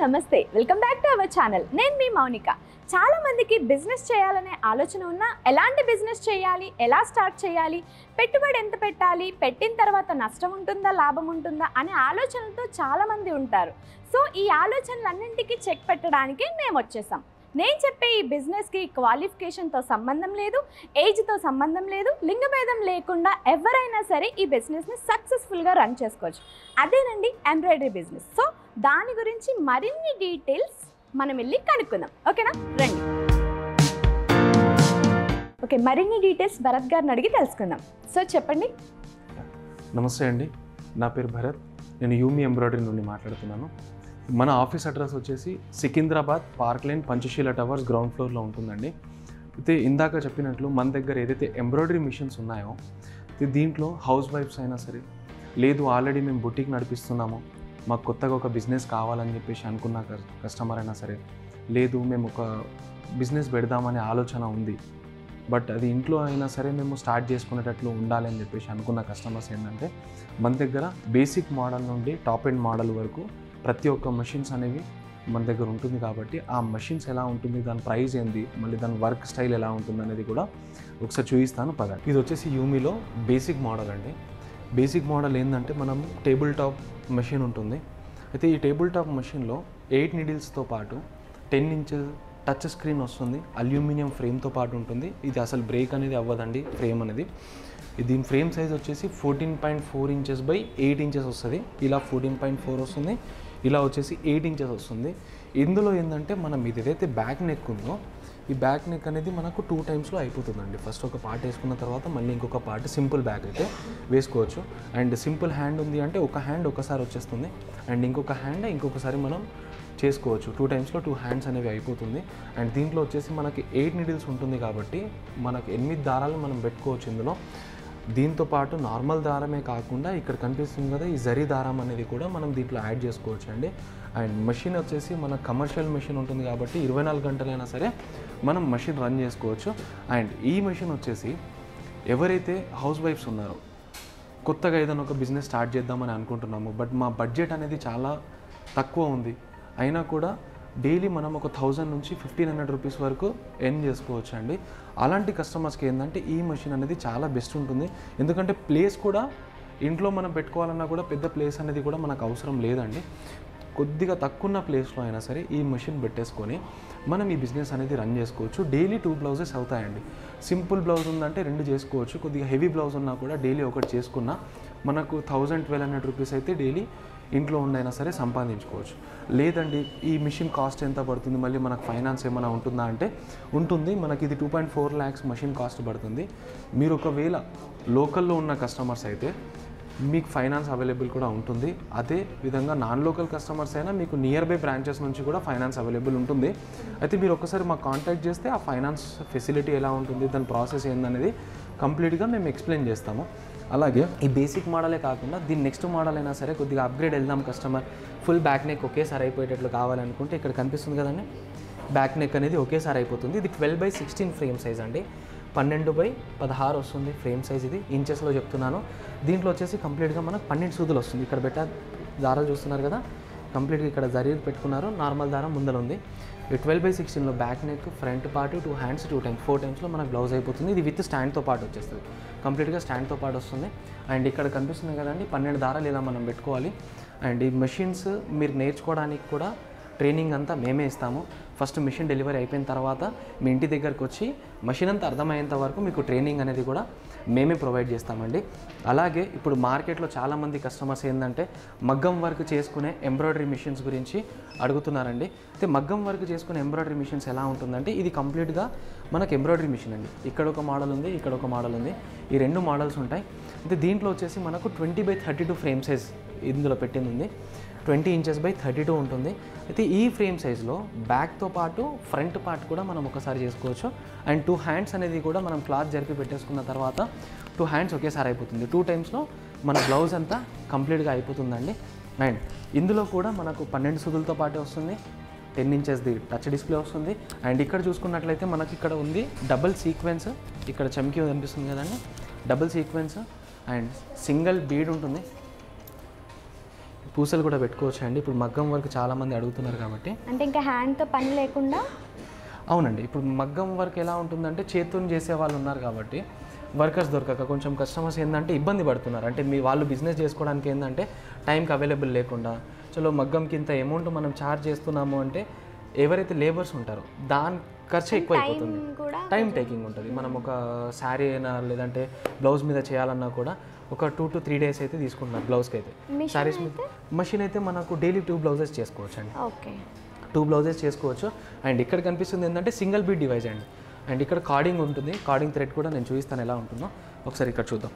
నమస్తే welcome back to our channel నేను మీ మౌనిక చాలా మందికి బిజినెస్ చేయాలనే ఆలోచన ఉన్నా ఎలాంటి బిజినెస్ చేయాలి ఎలా స్టార్ట్ చేయాలి పెట్టుబడి ఎంత పెట్టాలి పెట్టిన తర్వాత నష్టం ఉంటుందా లాభం ఉంటుందా అనే ఆలోచనలతో చాలా మంది ఉంటారు సో ఈ ఆలోచనలన్నింటికి చెక్ పెట్టడానికి మేము వచ్చేసాం నేను చెప్పే ఈ బిజినెస్కి క్వాలిఫికేషన్తో సంబంధం లేదు ఏజ్తో సంబంధం లేదు లింగభేదం లేకుండా ఎవరైనా సరే ఈ బిజినెస్ని సక్సెస్ఫుల్గా రన్ చేసుకోవచ్చు అదేనండి ఎంబ్రాయిడరీ బిజినెస్ సో దాని గురించి మరిన్ని డీటెయిల్స్ మనం వెళ్ళి కనుక్కుందాం ఓకేనా రండి ఓకే మరిన్ని డీటెయిల్స్ భరత్ గారిని అడిగి తెలుసుకుందాం సో చెప్పండి నమస్తే అండి నా పేరు భరత్ నేను యూమి ఎంబ్రాయిడరీ నుండి మాట్లాడుతున్నాను మన ఆఫీస్ అడ్రస్ వచ్చేసి Secunderabad park lane Panchasheela towers ground ఫ్లోర్లో ఉంటుందండి అయితే ఇందాక చెప్పినట్లు మన దగ్గర ఏదైతే ఎంబ్రాయిడరీ మిషన్స్ ఉన్నాయో అయితే దీంట్లో హౌస్ వైఫ్స్ అయినా సరే లేదు ఆల్రెడీ మేము బుటీక్ నడిపిస్తున్నాము మాకు కొత్తగా ఒక బిజినెస్ కావాలని చెప్పేసి అనుకున్న కస్- కస్టమర్ అయినా సరే లేదు మేము ఒక బిజినెస్ పెడదామనే ఆలోచన ఉంది బట్ అది ఇంట్లో అయినా సరే మేము స్టార్ట్ చేసుకునేటట్లు ఉండాలి అని చెప్పేసి అనుకున్న కస్టమర్స్ ఏంటంటే మన దగ్గర బేసిక్ మోడల్ నుండి టాప్ ఎండ్ మోడల్ వరకు ప్రతి ఒక్క మషిన్స్ అనేవి మన దగ్గర ఉంటుంది కాబట్టి ఆ మషిన్స్ ఎలా ఉంటుంది దాని ప్రైస్ ఏంది మళ్ళీ దాని వర్క్ స్టైల్ ఎలా ఉంటుంది అనేది కూడా ఒకసారి చూపిస్తాను పద ఇది వచ్చేసి యూమీలో బేసిక్ మోడల్ అండి బేసిక్ మోడల్ ఏంటంటే మనం టేబుల్ టాప్ మెషిన్ ఉంటుంది అయితే ఈ టేబుల్ టాప్ మెషిన్లో ఎయిట్ నీడిల్స్తో పాటు టెన్ ఇంచెస్ టచ్ స్క్రీన్ వస్తుంది అల్యూమినియం ఫ్రేమ్తో పాటు ఉంటుంది ఇది అసలు బ్రేక్ అనేది అవ్వదండి ఫ్రేమ్ అనేది ఇది దీని ఫ్రేమ్ సైజ్ వచ్చేసి fourteen point four inches by eight inches వస్తుంది ఇలా ఫోర్టీన్ పాయింట్ ఫోర్ వస్తుంది ఇలా వచ్చేసి ఎయిట్ ఇంచెస్ వస్తుంది ఇందులో ఏంటంటే మనం ఇది ఏదైతే బ్యాక్ నెక్ ఉందో ఈ బ్యాక్ నెక్ అనేది మనకు టూ టైమ్స్లో అయిపోతుందండి ఫస్ట్ ఒక పార్ట్ వేసుకున్న తర్వాత మళ్ళీ ఇంకొక పార్ట్ సింపుల్ బ్యాక్ అయితే వేసుకోవచ్చు అండ్ సింపుల్ హ్యాండ్ ఉంది అంటే ఒక హ్యాండ్ ఒకసారి వచ్చేస్తుంది అండ్ ఇంకొక హ్యాండ్ ఇంకొకసారి మనం చేసుకోవచ్చు టూ టైమ్స్లో టూ హ్యాండ్స్ అనేవి అయిపోతుంది అండ్ దీంట్లో వచ్చేసి మనకి ఎయిట్ నీడిల్స్ ఉంటుంది కాబట్టి మనకి ఎనిమిది దారాలు మనం పెట్టుకోవచ్చు ఇందులో దీంతో పాటు నార్మల్ దారమే కాకుండా ఇక్కడ కనిపిస్తుంది కదా ఈ జరీ దారం అనేది కూడా మనం దీంట్లో యాడ్ చేసుకోవచ్చు అండి అండ్ మెషిన్ వచ్చేసి మన కమర్షియల్ మెషిన్ ఉంటుంది కాబట్టి ఇరవై నాలుగు గంటలైనా సరే మనం మెషిన్ రన్ చేసుకోవచ్చు అండ్ ఈ మెషిన్ వచ్చేసి ఎవరైతే హౌస్ వైఫ్స్ ఉన్నారో కొత్తగా ఏదైనా ఒక బిజినెస్ స్టార్ట్ చేద్దామని అనుకుంటున్నాము బట్ మా బడ్జెట్ అనేది చాలా తక్కువ ఉంది అయినా కూడా డైలీ మనం ఒక థౌజండ్ నుంచి ఫిఫ్టీన్ హండ్రెడ్ రూపీస్ వరకు ఎర్న్ చేసుకోవచ్చు అండి అలాంటి కస్టమర్స్కి ఏంటంటే ఈ మెషిన్ అనేది చాలా బెస్ట్ ఉంటుంది ఎందుకంటే ప్లేస్ కూడా ఇంట్లో మనం పెట్టుకోవాలన్నా కూడా పెద్ద ప్లేస్ అనేది కూడా మనకు అవసరం లేదండి కొద్దిగా తక్కువ ఉన్న ప్లేస్లో అయినా సరే ఈ మెషిన్ పెట్టేసుకొని మనం ఈ బిజినెస్ అనేది రన్ చేసుకోవచ్చు డైలీ టూ బ్లౌజెస్ అవుతాయండి సింపుల్ బ్లౌజ్ ఉందంటే రెండు చేసుకోవచ్చు కొద్దిగా హెవీ బ్లౌజ్ ఉన్నా కూడా డైలీ ఒకటి చేసుకున్నా మనకు థౌజండ్ ట్వెల్వ్ హండ్రెడ్ రూపీస్ అయితే డైలీ ఇంట్లో ఉండైనా సరే సంపాదించుకోవచ్చు లేదండి ఈ మిషన్ కాస్ట్ ఎంత పడుతుంది మళ్ళీ మనకు ఫైనాన్స్ ఏమైనా ఉంటుందా అంటే ఉంటుంది మనకి ఇది two point four lakhs machine cost పడుతుంది మీరు ఒకవేళ లోకల్లో ఉన్న కస్టమర్స్ అయితే మీకు ఫైనాన్స్ అవైలబుల్ కూడా ఉంటుంది అదే విధంగా నాన్ లోకల్ కస్టమర్స్ అయినా మీకు నియర్ బై బ్రాంచెస్ నుంచి కూడా ఫైనాన్స్ అవైలబుల్ ఉంటుంది అయితే మీరు ఒకసారి మాకు కాంటాక్ట్ చేస్తే ఆ ఫైనాన్స్ ఫెసిలిటీ ఎలా ఉంటుంది దాని ప్రాసెస్ ఏందనేది కంప్లీట్గా మేము ఎక్స్ప్లెయిన్ చేస్తాము అలాగే ఈ బేసిక్ మోడలే కాకుండా దీని నెక్స్ట్ మోడల్ అయినా సరే కొద్దిగా అప్గ్రేడ్ వెళ్దాం కస్టమర్ ఫుల్ బ్యాక్ నెక్ ఒకేసారి అయిపోయేటట్లు కావాలనుకుంటే ఇక్కడ కనిపిస్తుంది కదండి బ్యాక్ నెక్ అనేది ఒకేసారి అయిపోతుంది ఇది twelve by sixteen frame size అండి పన్నెండు బై పదహారు వస్తుంది ఫ్రేమ్ సైజ్ ఇది ఇంచెస్లో చెప్తున్నాను దీంట్లో వచ్చేసి కంప్లీట్గా మనకు పన్నెండు సూదులు వస్తుంది ఇక్కడ పెట్ట దారాలు చూస్తున్నారు కదా కంప్లీట్గా ఇక్కడ జరీ పెట్టుకున్నారు నార్మల్ దారం ముందర ఉంది ఈ ట్వెల్వ్ బై సిక్స్టీన్లో back neck front part two hands two times four టైమ్స్లో మనకు బ్లౌజ్ అయిపోతుంది ఇది విత్ స్టాండ్తో పాటు వచ్చేస్తుంది కంప్లీట్గా స్టాండ్తో పాటు వస్తుంది అండ్ ఇక్కడ కనిపిస్తుంది కదండి పన్నెండు దారాలు ఇలా మనం పెట్టుకోవాలి అండ్ ఈ మెషిన్స్ మీరు నేర్చుకోవడానికి కూడా ట్రైనింగ్ అంతా మేమే ఇస్తాము ఫస్ట్ మిషన్ డెలివరీ అయిపోయిన తర్వాత మీ ఇంటి దగ్గరకు వచ్చి మషిన్ అంతా అర్థమయ్యేంత వరకు మీకు ట్రైనింగ్ అనేది కూడా మేమే ప్రొవైడ్ చేస్తామండి అలాగే ఇప్పుడు మార్కెట్లో చాలామంది కస్టమర్స్ ఏంటంటే మగ్గం వర్క్ చేసుకునే ఎంబ్రాయిడరీ మిషన్స్ గురించి అడుగుతున్నారండి అయితే మగ్గం వర్క్ చేసుకునే ఎంబ్రాయిడరీ మిషన్స్ ఎలా ఉంటుందంటే ఇది కంప్లీట్గా మనకు ఎంబ్రాయిడరీ మిషన్ అండి ఇక్కడ ఒక మోడల్ ఉంది ఇక్కడ ఒక మోడల్ ఉంది ఈ రెండు మోడల్స్ ఉంటాయి అయితే దీంట్లో వచ్చేసి మనకు twenty by thirty two frame size ఇందులో పెట్టింది ఉంది twenty inches by thirty two ఉంటుంది అయితే ఈ ఫ్రేమ్ సైజ్లో బ్యాక్తో పాటు ఫ్రంట్ పార్ట్ కూడా మనం ఒకసారి చేసుకోవచ్చు అండ్ టూ హ్యాండ్స్ అనేది కూడా మనం క్లాత్ జరిపి పెట్టేసుకున్న తర్వాత టూ హ్యాండ్స్ ఒకేసారి అయిపోతుంది టూ టైమ్స్లో మన బ్లౌజ్ అంతా కంప్లీట్గా అయిపోతుందండి అండ్ ఇందులో కూడా మనకు పన్నెండు సుదులతో పాటే వస్తుంది టెన్ ఇంచెస్ది టచ్ డిస్ప్లే వస్తుంది అండ్ ఇక్కడ చూసుకున్నట్లయితే మనకి ఇక్కడ ఉంది డబుల్ సీక్వెన్స్ ఇక్కడ చమ్కీ కనిపిస్తుంది కదండి double sequence and single bead ఉంటుంది పూసలు కూడా పెట్టుకోవచ్చు అండి ఇప్పుడు మగ్గం వర్క్ చాలామంది అడుగుతున్నారు కాబట్టి అంటే ఇంకా హ్యాండ్తో పని లేకుండా అవునండి ఇప్పుడు మగ్గం వర్క్ ఎలా ఉంటుందంటే చేతితో చేసే వాళ్ళు ఉన్నారు కాబట్టి వర్కర్స్ దొరకక కొంచెం కస్టమర్స్ ఏంటంటే ఇబ్బంది పడుతున్నారు అంటే మీ వాళ్ళు బిజినెస్ చేసుకోవడానికి ఏంటంటే టైంకి అవైలబుల్ లేకుండా చలో మగ్గంకి ఇంత అమౌంట్ మనం ఛార్జ్ చేస్తున్నాము అంటే ఎవరైతే లేబర్స్ ఉంటారో దాని ఖర్చు ఎక్కువ అయిపోతుంది కూడా టైం టేకింగ్ ఉంటుంది మనం ఒక శారీ అయినా లేదంటే బ్లౌజ్ మీద చేయాలన్నా కూడా ఒక టూ టు త్రీ డేస్ అయితే తీసుకుంటున్నారు బ్లౌజ్కి అయితే మిషన్ శారీస్ మీద మషిన్ అయితే మనకు డైలీ టూ బ్లౌజెస్ చేసుకోవచ్చు అండి ఓకే టూ బ్లౌజెస్ చేసుకోవచ్చు అండ్ ఇక్కడ కనిపిస్తుంది ఏంటంటే సింగిల్ బీట్ డివైస్ అండి అండ్ ఇక్కడ కార్డింగ్ ఉంటుంది కార్డింగ్ థ్రెడ్ కూడా నేను చూపిస్తాను ఎలా ఉంటుందో ఒకసారి ఇక్కడ చూద్దాం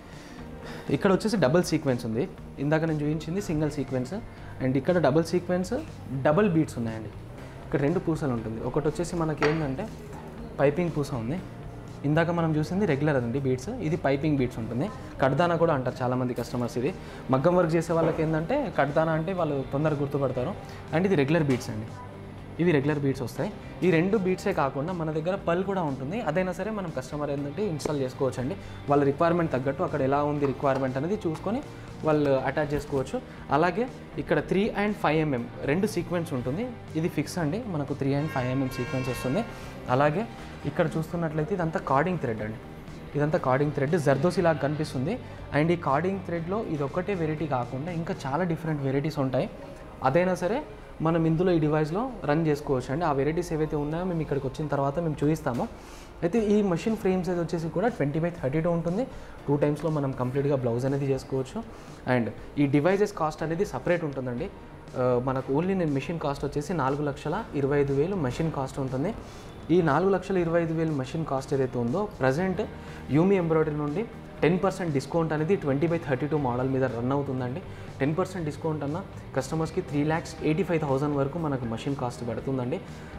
ఇక్కడ వచ్చేసి డబుల్ సీక్వెన్స్ ఉంది ఇందాక నేను చూపించింది సింగిల్ సీక్వెన్స్ అండ్ ఇక్కడ డబుల్ సీక్వెన్స్ డబుల్ బీట్స్ ఉన్నాయండి ఇక్కడ రెండు పూసలు ఉంటుంది ఒకటి వచ్చేసి మనకి ఏంటంటే పైపింగ్ పూస ఉంది ఇందాక మనం చూసింది రెగ్యులర్ అదండి బీట్స్ ఇది పైపింగ్ బీట్స్ ఉంటుంది కడ్దానా కూడా అంటారు చాలామంది కస్టమర్స్ ఇది మగ్గం వర్క్ చేసే వాళ్ళకి ఏంటంటే కడ్దానా అంటే వాళ్ళు తొందరగా గుర్తుపడతారు అండ్ ఇది రెగ్యులర్ బీట్స్ అండి ఇవి రెగ్యులర్ బీట్స్ వస్తాయి ఈ రెండు బీట్సే కాకుండా మన దగ్గర పల్ కూడా ఉంటుంది అదైనా సరే మనం కస్టమర్ ఏంటంటే ఇన్స్టాల్ చేసుకోవచ్చు అండి వాళ్ళ రిక్వైర్మెంట్ తగ్గట్టు అక్కడ ఎలా ఉంది రిక్వైర్మెంట్ అనేది చూసుకొని వాళ్ళు అటాచ్ చేసుకోవచ్చు అలాగే ఇక్కడ త్రీ అండ్ ఫైవ్ ఎంఎం రెండు సీక్వెన్స్ ఉంటుంది ఇది ఫిక్స్ అండి మనకు three and five MM sequence వస్తుంది అలాగే ఇక్కడ చూస్తున్నట్లయితే ఇదంతా కార్డింగ్ థ్రెడ్ అండి ఇదంతా కార్డింగ్ థ్రెడ్ జర్దోసి లాగా కనిపిస్తుంది అండ్ ఈ కార్డింగ్ థ్రెడ్లో ఇది ఒక్కటే వెరైటీ కాకుండా ఇంకా చాలా డిఫరెంట్ వెరైటీస్ ఉంటాయి అదైనా సరే మనం ఇందులో ఈ డివైస్లో రన్ చేసుకోవచ్చు అండి ఆ వెరైటీస్ ఏవైతే ఉన్నాయో మేము ఇక్కడికి వచ్చిన తర్వాత మేము చూపిస్తాము అయితే ఈ మషిన్ ఫ్రేమ్ సైజ్ వచ్చేసి కూడా ట్వంటీ బై థర్టీ టూ ఉంటుంది టూ టైమ్స్లో మనం కంప్లీట్గా బ్లౌజ్ అనేది చేసుకోవచ్చు అండ్ ఈ డివైజెస్ కాస్ట్ అనేది సపరేట్ ఉంటుందండి ఆ, మనకు ఓన్లీ నేను మెషిన్ కాస్ట్ వచ్చేసి నాలుగు లక్షల ఇరవై ఐదు వేలు మెషిన్ కాస్ట్ ఉంటుంది ఈ నాలుగు లక్షల ఇరవై ఐదు వేలు మెషిన్ కాస్ట్ ఏదైతే ఉందో ప్రజెంట్ యూమి ఎంబ్రాయిడరీ నుండి టెన్ పర్సెంట్ డిస్కౌంట్ అనేది twenty by thirty two model మీద రన్ అవుతుందండి టెన్ పర్సెంట్ డిస్కౌంట్ అన్న కస్టమర్స్కి three lakhs eighty five thousand వరకు మనకు మషిన్ కాస్ట్ పడుతుందండి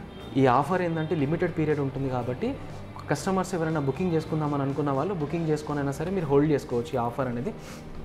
ఈ ఆఫర్ ఏంటంటే లిమిటెడ్ పీరియడ్ ఉంటుంది కాబట్టి కస్టమర్స్ ఎవరైనా బుకింగ్ చేసుకుందామని అనుకున్న వాళ్ళు బుకింగ్ చేసుకునైనా సరే మీరు హోల్డ్ చేసుకోవచ్చు ఈ ఆఫర్ అనేది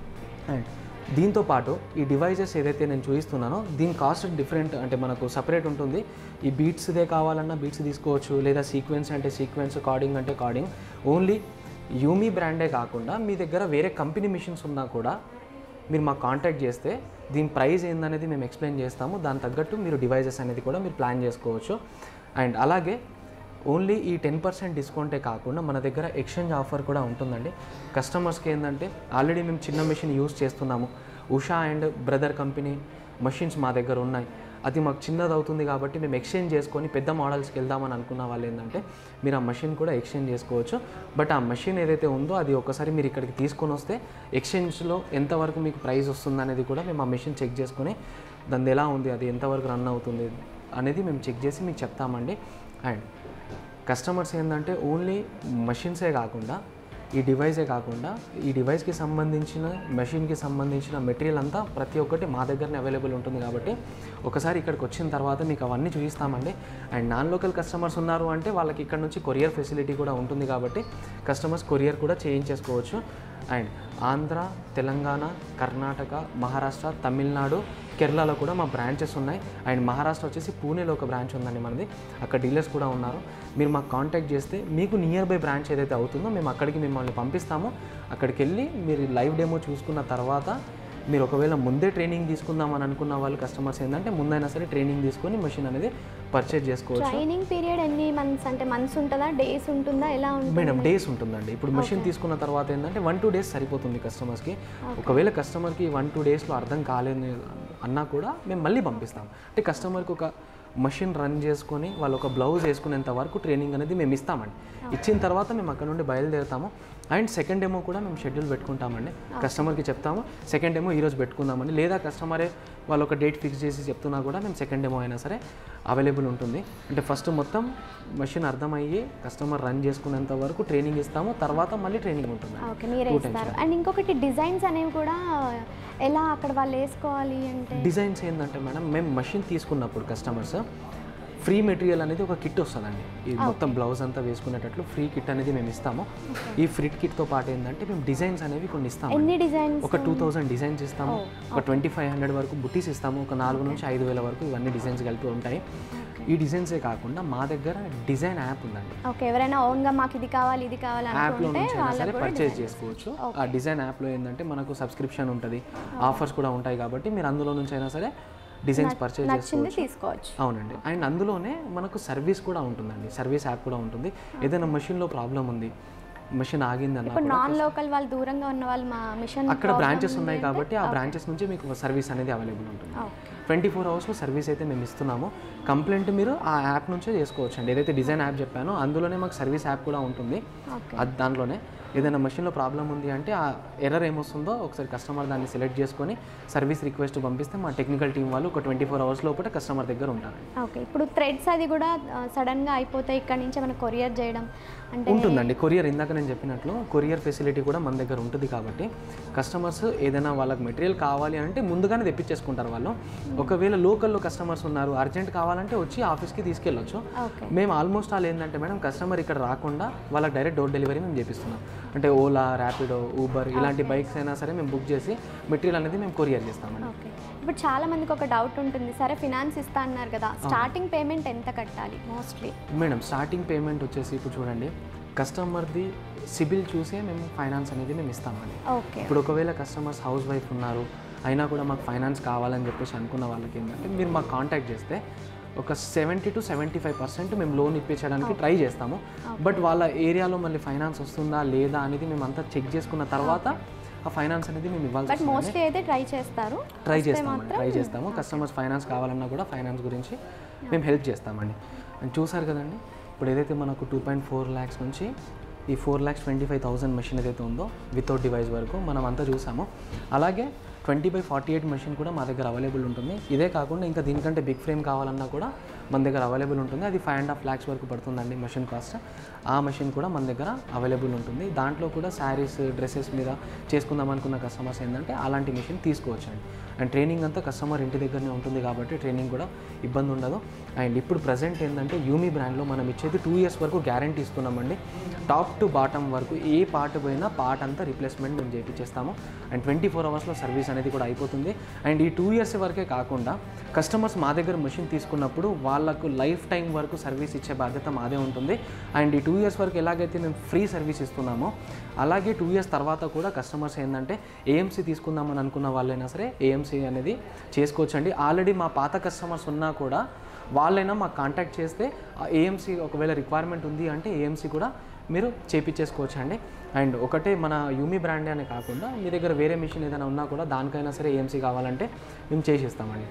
అండ్ దీంతో పాటు ఈ డివైజెస్ ఏదైతే నేను చూపిస్తున్నానో దీని కాస్ట్ డిఫరెంట్ అంటే మనకు సపరేట్ ఉంటుంది ఈ బీట్స్దే కావాలన్నా బీట్స్ తీసుకోవచ్చు లేదా సీక్వెన్స్ అంటే సీక్వెన్స్ కార్డింగ్ అంటే కార్డింగ్ ఓన్లీ యూమీ బ్రాండే కాకుండా మీ దగ్గర వేరే కంపెనీ మిషన్స్ ఉన్నా కూడా మీరు మాకు కాంటాక్ట్ చేస్తే దీని ప్రైస్ ఏందనేది మేము ఎక్స్ప్లెయిన్ చేస్తాము దాని తగ్గట్టు మీరు డివైజెస్ అనేది కూడా మీరు ప్లాన్ చేసుకోవచ్చు అండ్ అలాగే ఓన్లీ ఈ టెన్ పర్సెంట్ డిస్కౌంటే కాకుండా మన దగ్గర ఎక్స్చేంజ్ ఆఫర్ కూడా ఉంటుందండి కస్టమర్స్కి ఏంటంటే ఆల్రెడీ మేము చిన్న మెషిన్ యూస్ చేస్తున్నాము Usha and Brother company machines మా దగ్గర ఉన్నాయి అది మాకు చిన్నది అవుతుంది కాబట్టి మేము ఎక్స్చేంజ్ చేసుకొని పెద్ద మోడల్స్కి వెళ్దామని అనుకున్న వాళ్ళు ఏంటంటే మీరు ఆ మషిన్ కూడా ఎక్స్చేంజ్ చేసుకోవచ్చు బట్ ఆ మషిన్ ఏదైతే ఉందో అది ఒకసారి మీరు ఇక్కడికి తీసుకొని వస్తే ఎక్స్చేంజ్లో ఎంతవరకు మీకు ప్రైస్ వస్తుంది అనేది కూడా మేము ఆ మెషిన్ చెక్ చేసుకొని దాన్ని ఎలా ఉంది అది ఎంతవరకు రన్ అవుతుంది అనేది మేము చెక్ చేసి మీకు చెప్తామండి అండ్ కస్టమర్స్ ఏంటంటే ఓన్లీ మషిన్సే కాకుండా ఈ డివైసే కాకుండా ఈ డివైస్కి సంబంధించిన మెషిన్కి సంబంధించిన మెటీరియల్ అంతా ప్రతి ఒక్కటి మా దగ్గరనే అవైలబుల్ ఉంటుంది కాబట్టి ఒకసారి ఇక్కడికి వచ్చిన తర్వాత మీకు అవన్నీ చూపిస్తామండి అండ్ నాన్ లోకల్ కస్టమర్స్ ఉన్నారు అంటే వాళ్ళకి ఇక్కడ నుంచి కొరియర్ ఫెసిలిటీ కూడా ఉంటుంది కాబట్టి కస్టమర్స్ కొరియర్ కూడా చేయించేసుకోవచ్చు అండ్ ఆంధ్ర తెలంగాణ కర్ణాటక మహారాష్ట్ర తమిళనాడు కేరళలో కూడా మా బ్రాంచెస్ ఉన్నాయి అండ్ మహారాష్ట్ర వచ్చేసి పూణేలో ఒక బ్రాంచ్ ఉందండి మనది అక్కడ డీలర్స్ కూడా ఉన్నారు మీరు మాకు కాంటాక్ట్ చేస్తే మీకు నియర్ బై బ్రాంచ్ ఏదైతే అవుతుందో మేము అక్కడికి మిమ్మల్ని పంపిస్తాము అక్కడికి వెళ్ళి మీరు లైవ్ డెమో చూసుకున్న తర్వాత మీరు ఒకవేళ ముందే ట్రైనింగ్ తీసుకుందామని అనుకున్న వాళ్ళు కస్టమర్స్ ఏంటంటే ముందైనా సరే ట్రైనింగ్ తీసుకొని మెషిన్ అనేది పర్చేజ్ చేసుకోవచ్చు ట్రైనింగ్ పీరియడ్ ఎన్ని మంత్స్ అంటే మంత్స్ ఉంటుందా డేస్ ఉంటుందా ఎలా ఉంటుంది మేడం డేస్ ఉంటుందండి ఇప్పుడు మెషిన్ తీసుకున్న తర్వాత ఏంటంటే వన్ టూ డేస్ సరిపోతుంది కస్టమర్స్కి ఒకవేళ కస్టమర్కి వన్ టూ డేస్లో అర్థం కాలేదు అన్నా కూడా మేము మళ్ళీ పంపిస్తాం అంటే కస్టమర్కి ఒక మషిన్ రన్ చేసుకొని వాళ్ళు ఒక బ్లౌజ్ వేసుకునేంత వరకు ట్రైనింగ్ అనేది మేము ఇస్తామండి ఇచ్చిన తర్వాత మేము అక్కడ నుండి బయలుదేరుతాము అండ్ సెకండ్ డెమో కూడా మేము షెడ్యూల్ పెట్టుకుంటామండి కస్టమర్కి చెప్తాము సెకండ్ డెమో ఈరోజు పెట్టుకుందామండి లేదా కస్టమరే వాళ్ళు ఒక డేట్ ఫిక్స్ చేసి చెప్తున్నా కూడా మేము సెకండ్ డెమో అయినా సరే అవైలబుల్ ఉంటుంది అంటే ఫస్ట్ మొత్తం మషిన్ అర్థమయ్యి కస్టమర్ రన్ చేసుకునేంత వరకు ట్రైనింగ్ ఇస్తాము తర్వాత మళ్ళీ ట్రైనింగ్ ఉంటుంది ఓకే మీరే ఇస్తారు అండ్ ఇంకొకటి డిజైన్స్ అనేవి కూడా ఎలా అక్కడ వాళ్ళు వేసుకోవాలి అంటే డిజైన్స్ ఏంటంటే మేడం మేము మషిన్ తీసుకున్నప్పుడు కస్టమర్స్ ఫ్రీ మెటీరియల్ అనేది ఒక కిట్ వస్తుందండి ఈ మొత్తం బ్లౌజ్ అంతా వేసుకునేటట్లు ఫ్రీ కిట్ అనేది మేము ఇస్తాము ఈ ఫ్రీ కిట్తో పాటు ఏంటంటే మేము డిజైన్స్ అనేవి కొన్ని ఇస్తాము ఎన్ని డిజైన్స్ ఒక టూ థౌజండ్ డిజైన్స్ ఇస్తాము ఒక ట్వంటీ ఫైవ్ హండ్రెడ్ వరకు బుటీస్ ఇస్తాము ఒక నాలుగు నుంచి ఐదు వేల వరకు ఇవన్నీ డిజైన్స్ కలిపి ఉంటాయి ఈ డిజైన్సే కాకుండా మా దగ్గర డిజైన్ యాప్ ఉందండి ఓకే ఎవరైనా ఓన్గా మాకు ఇది కావాలి ఇది కావాలి యాప్లో అనుకుంటే నుంచి అయినా సరే వాళ్ళకు కూడా పర్చేస్ design చేసుకోవచ్చు Okay. ఆ డిజైన్ యాప్లో ఏంటంటే మనకు సబ్స్క్రిప్షన్ ఉంటుంది ఆఫర్స్ కూడా ఉంటాయి కాబట్టి మీరు అందులో నుంచి అయినా సరే డిజైన్స్ పర్చేస్ నచ్చింది చేసుకోవచ్చు తీసుకోవచ్చు అవునండి అండ్ అందులోనే మనకు సర్వీస్ కూడా ఉంటుందండి సర్వీస్ యాప్ కూడా ఉంటుంది ఏదైనా మెషిన్లో ప్రాబ్లం ఉంది మెషిన్ ఆగింది అన్న ఇప్పుడు నాన్ లోకల్ వాళ్ళు దూరంగా ఉన్న వాళ్ళు మా మిషన్ అక్కడ బ్రాంచెస్ ఉన్నాయి కాబట్టి ఆ బ్రాంచెస్ నుంచి మీకు సర్వీస్ అనేది అవైలబుల్ ఉంటుంది ఓకే ట్వంటీ ఫోర్ అవర్స్లో సర్వీస్ అయితే మేము ఇస్తున్నాము కంప్లైంట్ మీరు ఆ యాప్ నుంచే చేసుకోవచ్చు అండి ఏదైతే డిజైన్ యాప్ చెప్పానో అందులోనే మాకు సర్వీస్ యాప్ కూడా ఉంటుంది ఓకే అది దాంట్లోనే ఏదైనా మెషిన్లో ప్రాబ్లం ఉంది అంటే ఆ ఎర్రర్ ఏమొస్తుందో ఒకసారి కస్టమర్ దాన్ని సెలెక్ట్ చేసుకొని సర్వీస్ రిక్వెస్ట్ పంపిస్తే మా టెక్నికల్ టీం వాళ్ళు ఒక ట్వంటీ ఫోర్ అవర్స్ లోపల కస్టమర్ దగ్గర ఉంటారు ఓకే ఇప్పుడు థ్రెడ్స్ అది కూడా సడన్గా అయిపోతాయి ఇక్కడ నుంచి మనం కొరియర్ చేయడం అంటే ఉంటుందండి కొరియర్ ఇందాక నేను చెప్పినట్లు కొరియర్ ఫెసిలిటీ కూడా మన దగ్గర ఉంటుంది కాబట్టి కస్టమర్స్ ఏదైనా వాళ్ళకి మెటీరియల్ కావాలి అంటే ముందుగానే తెప్పించేసుకుంటారు వాళ్ళు ఒకవేళ లోకల్లో కస్టమర్స్ ఉన్నారు అర్జెంట్ కావాలంటే వచ్చి ఆఫీస్కి తీసుకెళ్ళొచ్చు ఓకే మేము ఆల్మోస్ట్ ఆల్ ఏంటంటే మేడం కస్టమర్ ఇక్కడ రాకుండా వాళ్ళకి డైరెక్ట్ డోర్ డెలివరీ మేము చేపిస్తున్నాం అంటే ఓలా ర్యాపిడో ఊబర్ ఇలాంటి బైక్స్ అయినా సరే మేము బుక్ చేసి మెటీరియల్ అనేది మేము కొరియర్ చేస్తామండి ఓకే ఇప్పుడు చాలా మందికి ఒక డౌట్ ఉంటుంది సరే ఫినాన్స్ ఇస్తా అన్నారు కదా స్టార్టింగ్ పేమెంట్ ఎంత కట్టాలి మోస్ట్లీ మేడం స్టార్టింగ్ పేమెంట్ వచ్చేసి ఇప్పుడు చూడండి కస్టమర్ది సిబిల్ చూసే మేము ఫైనాన్స్ అనేది మేము ఇస్తామండి ఓకే ఇప్పుడు ఒకవేళ కస్టమర్స్ హౌస్ వైఫ్ ఉన్నారు అయినా కూడా మాకు ఫైనాన్స్ కావాలని చెప్పేసి అనుకున్న వాళ్ళకి ఏంటంటే మీరు మాకు కాంటాక్ట్ చేస్తే ఒక seventy to seventy five percent మేము లోన్ ఇప్పించడానికి ట్రై చేస్తాము బట్ వాళ్ళ ఏరియాలో మళ్ళీ ఫైనాన్స్ వస్తుందా లేదా అనేది మేము అంతా చెక్ చేసుకున్న తర్వాత ఆ ఫైనాన్స్ అనేది మేము ఇవ్వాల్సి బట్ మోస్ట్లీ అయితే ట్రై చేస్తారు ట్రై చేస్తామండి ట్రై చేస్తాము కస్టమర్స్ ఫైనాన్స్ కావాలన్నా కూడా ఫైనాన్స్ గురించి మేము హెల్ప్ చేస్తామండి అండ్ చూసారు కదండి ఇప్పుడు ఏదైతే మనకు టూ పాయింట్ ఫోర్ ల్యాక్స్ నుంచి ఈ four lakhs twenty five thousand machine ఏదైతే ఉందో వితౌట్ డివైస్ వరకు మనం అంతా చూసాము అలాగే twenty by forty eight machine కూడా మా దగ్గర అవైలబుల్ ఉంటుంది ఇదే కాకుండా ఇంకా దీనికంటే బిగ్ ఫ్రేమ్ కావాలన్నా కూడా మన దగ్గర అవైలబుల్ ఉంటుంది అది ఫైవ్ అండ్ హాఫ్ ల్యాక్స్ వరకు పడుతుందండి మెషిన్ కాస్ట్ ఆ మెషిన్ కూడా మన దగ్గర అవైలబుల్ ఉంటుంది దాంట్లో కూడా శారీస్ డ్రెస్సెస్ మీద చేసుకుందాం అనుకున్న కస్టమర్స్ ఏంటంటే అలాంటి మెషిన్ తీసుకోవచ్చండి అండ్ ట్రైనింగ్ అంతా కస్టమర్ ఇంటి దగ్గరనే ఉంటుంది కాబట్టి ట్రైనింగ్ కూడా ఇబ్బంది ఉండదు అండ్ ఇప్పుడు ప్రజెంట్ ఏంటంటే యూమీ బ్రాండ్లో మనం ఇచ్చేది టూ ఇయర్స్ వరకు గ్యారంటీ ఇస్తున్నామండి టాప్ టు బాటమ్ వరకు ఏ పార్ట్ పోయినా పార్ట్ అంతా రిప్లేస్మెంట్ మేము చేయించేస్తాము అండ్ ట్వంటీ ఫోర్ అవర్స్లో సర్వీస్ అనేది కూడా అయిపోతుంది అండ్ ఈ టూ ఇయర్స్ వరకే కాకుండా కస్టమర్స్ మా దగ్గర మెషిన్ తీసుకున్నప్పుడు వాళ్ళకు లైఫ్ టైం వరకు సర్వీస్ ఇచ్చే బాధ్యత మాదే ఉంటుంది అండ్ ఈ టూ ఇయర్స్ వరకు ఎలాగైతే మేము ఫ్రీ సర్వీస్ ఇస్తున్నామో అలాగే టూ ఇయర్స్ తర్వాత కూడా కస్టమర్స్ ఏంటంటే ఏఎంసీ తీసుకుందామని అనుకున్న వాళ్ళైనా సరే ఏఎంసీ అనేది చేసుకోవచ్చండి ఆల్రెడీ మా పాత కస్టమర్స్ ఉన్నా కూడా వాళ్ళైనా మాకు కాంటాక్ట్ చేస్తే ఏఎంసీ ఒకవేళ రిక్వైర్మెంట్ ఉంది అంటే ఏఎంసీ కూడా మీరు చేపించేసుకోవచ్చు అండి అండ్ ఒకటే మన యూమీ బ్రాండే అనే కాకుండా మీ దగ్గర వేరే మిషన్ ఏదైనా ఉన్నా కూడా దానికైనా సరే ఏఎంసీ కావాలంటే మేము చేసిస్తామండి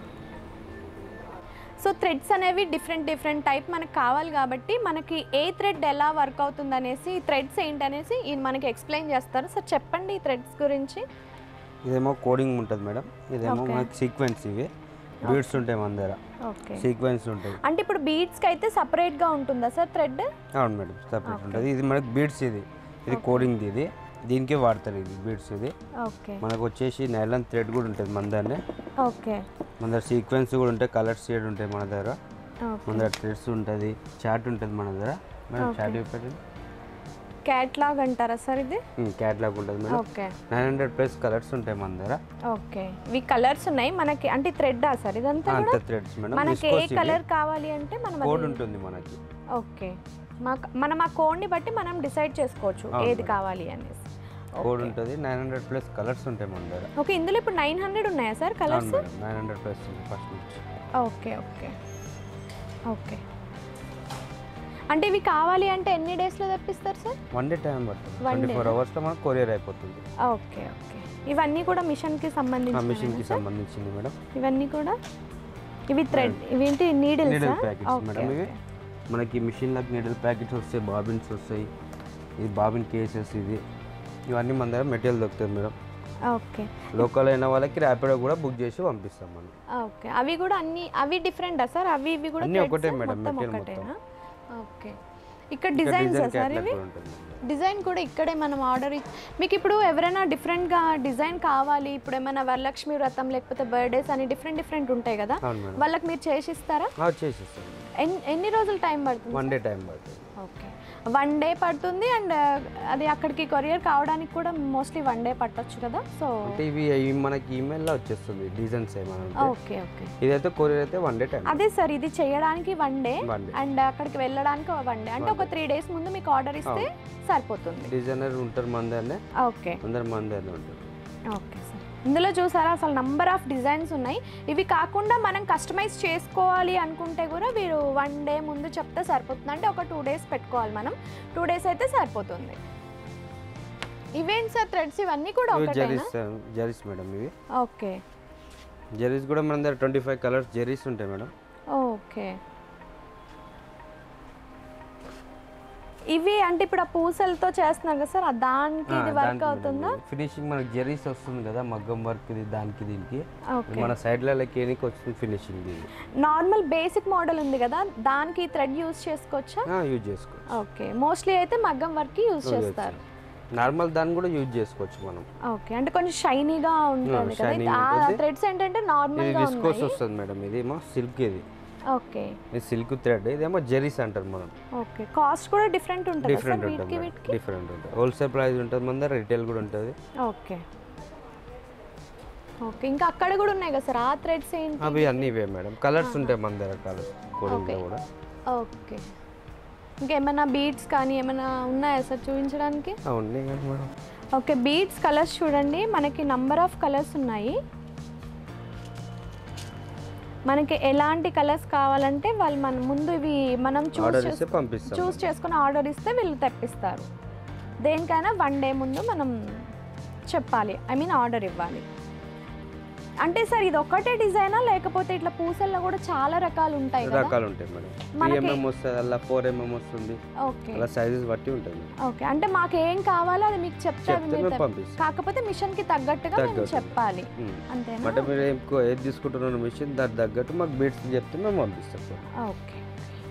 సో థ్రెడ్స్ అనేవి డిఫరెంట్ డిఫరెంట్ టైప్ మనకు కావాలి కాబట్టి మనకి ఏ థ్రెడ్ ఎలా వర్క్ అవుతుంది అనేసి థ్రెడ్స్ ఏంటనేసి ఈయన మనకి ఎక్స్ప్లెయిన్ చేస్తారు సార్ చెప్పండి ఈ థ్రెడ్స్ గురించి ఇదేమో కోడింగ్ ఉంటుంది మేడం ఇదేమో Okay. మనకి సీక్వెన్స్ ఇవి బీడ్స్ ఉంటాయి మన దగ్గర ఓకే సీక్వెన్స్ ఉంటాయి అంటే ఇప్పుడు బీడ్స్కి అయితే సపరేట్గా ఉంటుందా సార్ థ్రెడ్ అవును మేడం సపరేట్ ఉంటుంది ఇది మనకి బీడ్స్ ఇది ఇది కోడింగ్ ఇది దీనికే వాడతారు ఇది బీడ్స్ ఇది ఓకే మనకు వచ్చేసి నైలాన్ థ్రెడ్ కూడా ఉంటుంది మన దగ్గర ఓకే మన దగ్గర సీక్వెన్స్ కూడా ఉంటాయి కలర్ షేడ్ ఉంటాయి మన దగ్గర ఓకే మన దగ్గర థ్రెడ్స్ ఉంటుంది చాట్ ఉంటుంది మన దగ్గర మేడం చాట్ పెట్టండి క్యాట్లాగ్ అంటారా సార్ ఇది క్యాట్లాగ్ ఉంటుంది madam okay nine hundred plus colours ఉంటాయి మన దగ్గర ఓకే ఇవి కలర్స్ ఉన్నాయి మనకి అంటే థ్రెడ్డా సార్ ఇదంతా అంత కూడా థ్రెడ్స్ మేడం మనకి ఏ కలర్ కావాలి అంటే మనం కోడ్ అది- ఉంటుంది మనకి ఓకే మాకు మనం ఆ కోడ్ని బట్టి మనం డిసైడ్ చేసుకోవచ్చు అవును ఏది మేడం. కావాలి అనేసి కోడ్ ఉంటుంది నైన్ హండ్రెడ్ ప్లస్ కలర్స్ ఉంటాయి మన దగ్గర ఓకే ఇందులో ఇప్పుడు నైన్ హండ్రెడ్ ఉన్నాయా సార్ కలర్స్ అవును మేడం నైన్ హండ్రెడ్ ప్లస్ ఉంది ఫస్ట్ నుంచి ఓకే ఓకే ఓకే అంటే ఇవి కావాలి అంటే ఎన్ని డేస్లో తెప్పిస్తారు సార్ వన్ డే టైం పడుతుంది One ట్వంటీ day ఫోర్ అవర్స్లో మనకు కొరియర్ అయిపోతుంది ఓకే ఓకే ఇవన్నీ కూడా మిషన్కి ఆ సంబంధించి మిషన్కి సంబంధించింది మేడం ఇవన్నీ కూడా ఇవి థ్రెడ్ ఇవేంటి నీడిల్స్ నీడిల్ ప్యాకెట్స్ మేడం ఇవి మనకి మిషన్లకు నీడిల్ ప్యాకెట్స్ వస్తాయి బాబిన్స్ వస్తాయి ఇది బాబిన్ కేసెస్ ఇది ఇవన్నీ మన దగ్గర మెటీరియల్ దొరుకుతుంది మేడం ఓకే లోకల్ అయిన వాళ్ళకి ర్యాపిడో కూడా బుక్ చేసి పంపిస్తాం మనం ఓకే అవి కూడా అన్ని అవి డిఫరెంటా సార్ అవి ఇవి కూడా అన్నీ threads ఒకటే ఆ? మేడం, మొత్తం material ఒకటేనా ఓకే ఇక్కడ ఇక్కడ డిజైన్స్ డిజైన్ సార్ క్యాట్లాగ్ ఇవి కూడా ఉంటుంది మేడం. డిజైన్ కూడా ఇక్కడే మనం ఆర్డర్ మీకు ఇప్పుడు ఎవరైనా డిఫరెంట్గా డిజైన్ కావాలి ఇప్పుడు ఏమైనా వరలక్ష్మి వ్రతం లేకపోతే బర్త్డేస్ అని డిఫరెంట్ డిఫరెంట్ ఉంటాయి కదా అవును మేడం వాళ్ళకి మీరు చేసిస్తారా ఆ, చేసిస్తాం ఎన్ని ఎన్ని రోజులు టైం పడుతుంది వన్ డే టైం పడుతుంది ఓకే వన్ డే పడుతుంది అండ్ అది అక్కడికి కొరియర్ కావడానికి కూడా మోస్ట్లీ వన్ డే పట్టొచ్చు కదా సో అంటే ఇవి ఇవి మనకి ఈమెయిల్లో వచ్చేస్తుంది డిజైన్స్ ఏమైనా ఓకే ఓకే ఇదైతే కొరియర్ అయితే వన్ డే టైం అదే సార్ ఇది చేయడానికి one day one day and అక్కడికి వెళ్ళడానికి వన్ డే అంటే ఒక త్రీ డేస్ ముందు మీకు ఆర్డర్ ఇస్తే సరిపోతుంది డిజైనర్ ఉంటారు మందనే ఓకే అందరు మందనే ఉంటారు ఓకే సార్ ఇందులో చూసారా అసలు నంబర్ ఆఫ్ డిజైన్స్ ఉన్నాయి ఇవి కాకుండా మనం కస్టమైజ్ చేసుకోవాలి అనుకుంటే కూడా వీరు వన్ డే ముందు చెప్తే సరిపోతుంది అంటే ఒక టూ డేస్ పెట్టుకోవాలి మనం టూ డేస్ అయితే సరిపోతుంది ఇవేంటి సార్ థ్రెడ్స్ ఇవన్నీ కూడా ఇవి ఒకటేనా జరీస్ జరీస్ మేడం ఇవి ఓకే జరీస్ కూడా మన దగ్గర ట్వంటీ ఫైవ్ కలర్స్ జరీస్ ఉంటాయి మేడం ఓకే ఇవి అంటే ఇప్పుడు ఆ పూసలతో చేస్తున్నారు కదా సార్ ఆ దానికి ఇది వర్క్ అవుతుందా ఫినిషింగ్ మనకి జరీస్ వస్తుంది కదా మగ్గం వర్క్ ఇది దానికి దీనికి ఓకే మన సైడ్లో కేనికి వస్తుంది ఫినిషింగ్ ఇది నార్మల్ బేసిక్ మోడల్ ఉంది కదా దానికి థ్రెడ్ యూజ్ చేసుకోవచ్చా యూజ్ చేసుకోవచ్చు ఓకే మోస్ట్లీ అయితే మగ్గం వర్క్ యూజ్ చేస్తారు నార్మల్ దాన్ని కూడా యూజ్ చేసుకోవచ్చు మనం ఓకే అంటే కొంచెం షైనీగా ఉంటుంది కదా shiny ఆ ఉంటుంది. థ్రెడ్స్ ఏంటంటే నార్మల్ ఇది గా విస్కోస్ ఉన్నాయి వస్తుంది మేడం ఇది ఏమో సిల్క్ ఇది ఓకే ఇది సిల్క్ థ్రెడ్ ఇదేమో జరీస్ అంటారు మనం ఓకే కాస్ట్ కూడా డిఫరెంట్ ఉంటుంది సార్ డిఫరెంట్ వీటికి ఉంటుంది వీటికి డిఫరెంట్ ఉంటుంది హోల్సేల్ ప్రైస్ ఉంటుంది మన దగ్గర రిటైల్ కూడా ఉంటుంది ఓకే ఓకే ఇంకా అక్కడ కూడా ఉన్నాయి కదా సార్ ఆ థ్రెడ్స్ ఏంటి అవి అన్నీ ఇవే మేడం కలర్స్ ఉంటాయి మన దగ్గర కలర్స్ కోడింగ్లో కూడా ఓకే ఇంకేమైనా బీడ్స్ కానీ ఏమైనా ఉన్నాయా సార్ చూపించడానికి అవును కానీ మేడం ఓకే బీడ్స్ కలర్స్ చూడండి మనకి నంబర్ ఆఫ్ కలర్స్ ఉన్నాయి మనకి ఎలాంటి కలర్స్ కావాలంటే వాళ్ళు మన ముందు ఇవి మనం చూస్ ఆర్డర్ ఇస్తే పంపిస్తాం చూస్ చేసుకుని ఆర్డర్ ఇస్తే వీళ్ళు తెప్పిస్తారు దేనికైనా వన్ డే ముందు మనం చెప్పాలి ఐ మీన్ ఆర్డర్ ఇవ్వాలి అంటే సార్ ఇది ఒక్కటే డిజైనా లేకపోతే ఇట్లా పూసల్లో కూడా చాలా రకాలు ఉంటాయి కదా రకాలు ఉంటాయి మేడం త్రీ మనకి- ఎంఎం వస్తుంది అలా ఫోర్ ఎంఎం వస్తుంది ఓకే అలా సైజెస్ బట్టి ఉంటుంది ఓకే అంటే మాకు ఏం కావాలో అది మీకు చెప్తే అది చెప్తే మీరు మేము తెప్ప- పంపిస్తాం కాకపోతే మిషన్ కి తగ్గట్టుగా మేము తగ్గట్టుగా. చెప్పాలి ఉమ్. అంతేనా అంటే మీరు ఏం కో- ఏది తీసుకుంటున్న మిషన్ దానికి తగ్గట్టు మాకు బీట్స్ చెప్తే మేము పంపిస్తాం sir okay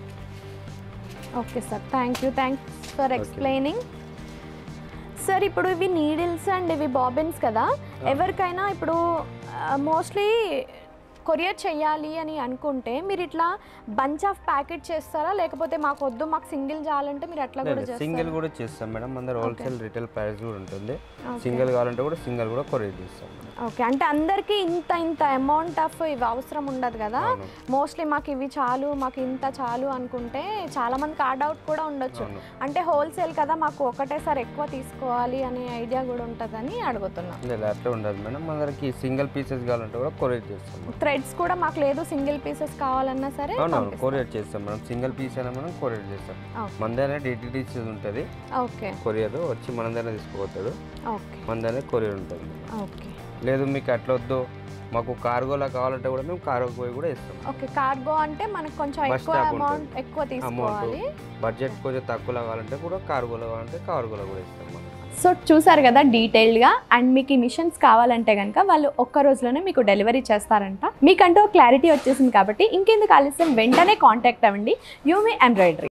okay sir thank you thanks for explaining sir ఇప్పుడు ఇవి నీడిల్స్ అండ్ ఇవి బాబిన్స్ కదా ఎవరికైనా ఇప్పుడు మోస్ట్లీ కొరియర్ చేయాలి అని అనుకుంటే మీరు ఇట్లా బంచ్ ఆఫ్ ప్యాకెట్ చేస్తారా లేకపోతే మాకు వద్దు మాకు సింగిల్ చేయాలంటే మీరు అట్లా కూడా సింగిల్ చేస్తారా కూడా చేస్తాం మేడం మన దగ్గర హోల్సేల్ రిటైల్ ప్రైస్ కూడా ఉంటుంది Okay. సింగిల్ కావాలంటే కూడా సింగిల్ కూడా కొరియర్ చేస్తాం మేడం. ఓకే అంటే అందరికీ ఇంత ఇంత అమౌంట్ ఆఫ్ ఇవి అవసరం ఉండదు కదా అవును మోస్ట్లీ మాకు ఇవి చాలు మాకు ఇంత చాలు అనుకుంటే చాలా మందికి ఆ డౌట్ కూడా ఉండొచ్చు అవును అంటే హోల్సేల్ కదా మాకు ఒకటేసారి ఎక్కువ తీసుకోవాలి అనే ఐడియా కూడా ఉంటుందని అడుగుతున్నాం ఇలా అట్లా ఉండదు మేడం మన దగ్గరికి సింగిల్ పీసెస్ కావాలంటే కూడా కొరియర్ చేస్తాం మేడం. థ్రెడ్స్ కూడా మాకు లేదు సింగిల్ పీసెస్ కావాలన్నా సరే అవునవును పంపిస్తాం. కొరియర్ చేస్తాం మేడం సింగిల్ పీస్ అయినా మనం కొరియర్ చేస్తాం ఓకే. మన దగ్గర డిటిడిసి ఉంటుంది ఓకే కొరియర్ వచ్చి మన దగ్గర తీసుకుపోతాడు ఓకే మన దగ్గర కొరియర్ ఉంటుంది ఓకే లేదు మీకు అట్లా వద్దు మాకు కార్గోలా కావాలంటే కూడా మేము కార్గో పోయి కూడా ఇస్తాం ఓకే కార్గో అంటే మనకు కొంచెం Bus ఎక్కువ stop అమౌంట్ ఉంటుంది. ఎక్కువ తీసుకోవాలి బడ్జెట్ కొంచెం తక్కువలో కావాలంటే కూడా కార్గోలో కావాలంటే కార్గోలో కూడా ఇస్తాం మనం సో చూసారు కదా డీటెయిల్డ్గా అండ్ మీకు ఈ మిషన్స్ కావాలంటే కనుక వాళ్ళు ఒక్క రోజులోనే మీకు డెలివరీ చేస్తారంట మీకంటూ క్లారిటీ వచ్చేసింది కాబట్టి ఇంకెందుకు ఆలస్యం వెంటనే కాంటాక్ట్ అవ్వండి యూమి ఎంబ్రాయిడరీ